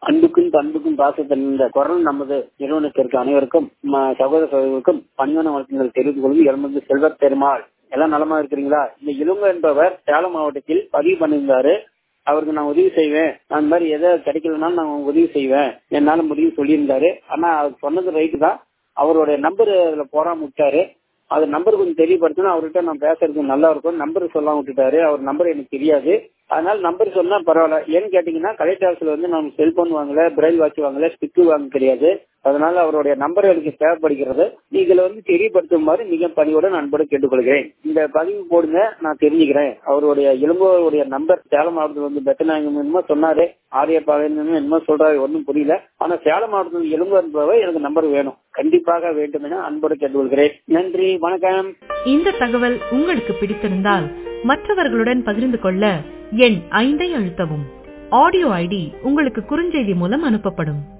அன்புக்கும் பண்புக்கும் பாசத்தில் இந்த குரல் நமது நிறுவனத்திற்கு அனைவருக்கும் ம- சகோதர சகோதரருக்கும் பணிவான வழக்கங்கள் தெரிவித்துக் கொள்வது எழுமது செல்வர் பெருமாள் எல்லாம் நலமா இருக்கிறீங்களா இந்த இலுங்க என்பவர் சேலம் மாவட்டத்தில் பதிவு பண்ணியிருந்தாரு அவருக்கு நான் உதவி செய்வேன் நான் இந்த மாதிரி எதை கிடைக்கலனாலும் நான் உதவி செய்வேன் என்னால முடிவு சொல்லியிருந்தாரு ஆனா அவர் சொன்னது ரைட்டு தான் அவருடைய நம்பர் அதுல போடாம விட்டாரு அது நம்பர் கொஞ்சம் தெரியப்படுத்தினா அவர்கிட்ட நான் பேசுறது நல்லா இருக்கும் நம்பர் சொல்லாம விட்டுட்டாரு அவர் நம்பர் எனக்கு தெரியாது அதனால நம்பர் சொன்னா பரவாயில்ல ஏன்னு கேட்டீங்கன்னா கலெக்டர் ஆஃபீஸ்ல வந்து நம்ம செல்போன் வாங்கல பிரைல் வாட்ச் வாங்கல ஸ்டிக்கு வாங்க கிடையாது அதனால அவருடைய நம்பர் எனக்கு தேவைப்படுகிறது நீங்கள வந்து தெரியப்படுத்துமாறு மிக பணியுடன் அன்போடு கேட்டுக்கொள்கிறேன் இந்த பதிவு போடுங்க நான் தெரிஞ்சுக்கிறேன் அவருடைய இளங்கோருடைய நம்பர் சேலம் மாவட்டத்தில் வந்து பெத்தநாயகம் என்னமோ சொன்னாரு ஆரியப்பாளையம் என்னமோ சொல்றாரு ஒன்றும் புரியல ஆனா சேலம் மாவட்டத்தில் இளங்கோ என்பவர் எனக்கு நம்பர் வேணும் கண்டிப்பாக வேண்டும் என அன்போடு கேட்டுக்கொள்கிறேன் நன்றி வணக்கம் இந்த தகவல் உங்களுக்கு பிடித்திருந்தால் மற்றவர்களுடன் பகிர்ந்து கொள்ள எண் ஐந்தை அழுத்தவும் ஆடியோ ஐடி உங்களுக்கு குறுஞ்செய்தி மூலம் அனுப்பப்படும்